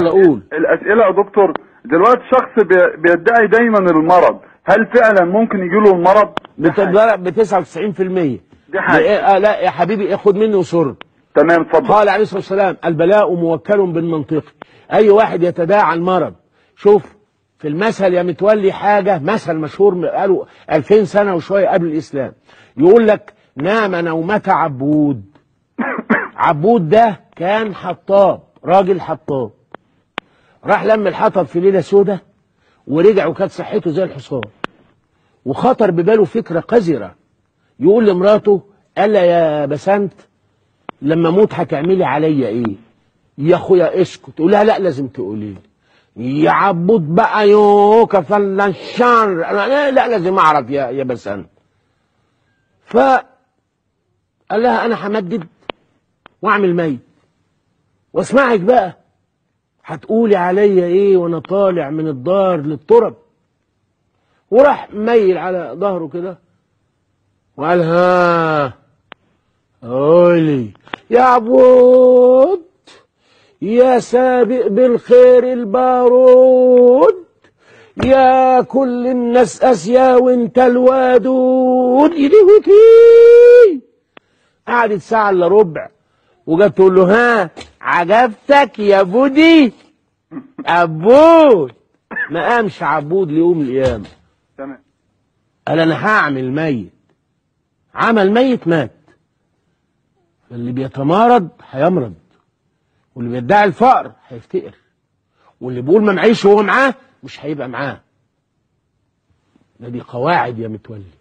اقول الاسئله يا دكتور دلوقتي شخص بي- بيدعي دايما المرض هل فعلا ممكن يجيله المرض بتضرب ب 99% دي حاجة. لا, لا يا حبيبي خد مني وسر تمام اتفضل قال عليه الصلاه والسلام البلاء موكل بالمنطق اي واحد يتداعى المرض شوف في المثل يا متولي حاجه مثل مشهور قالوا 2000 سنه وشويه قبل الاسلام يقول لك نام نومه عبود عبود ده كان حطاب راجل حطاب راح لم الحطب في ليله سودة ورجع وكانت صحته زي الحصان وخطر بباله فكره قذره يقول لمراته الا يا بسنت لما اموت هتعملي عليا ايه يا اخويا اسكت تقول لها لا لازم تقولي لي يا عبود بقى يو كفل الشر أنا- لا, لا لازم اعرف يا يا بسنت ف قال لها انا همدد واعمل ميت واسمعك بقى هتقولي عليا ايه وانا طالع من الدار للترب وراح ميل على ظهره كده وقال ها قولي يا عبود يا سابق بالخير البارود يا كل الناس اسيا وانت الودود يدهوكي قعدت ساعة الا ربع وجت تقول له ها عجبتك يا بودي عبود ما قامش عبود ليوم القيامة تمام قال انا هعمل ميت عمل ميت مات اللي بيتمارض هيمرض واللي بيدعي الفقر هيفتقر واللي بيقول ما معيش وهو معاه مش هيبقى معاه ده دي قواعد يا متولي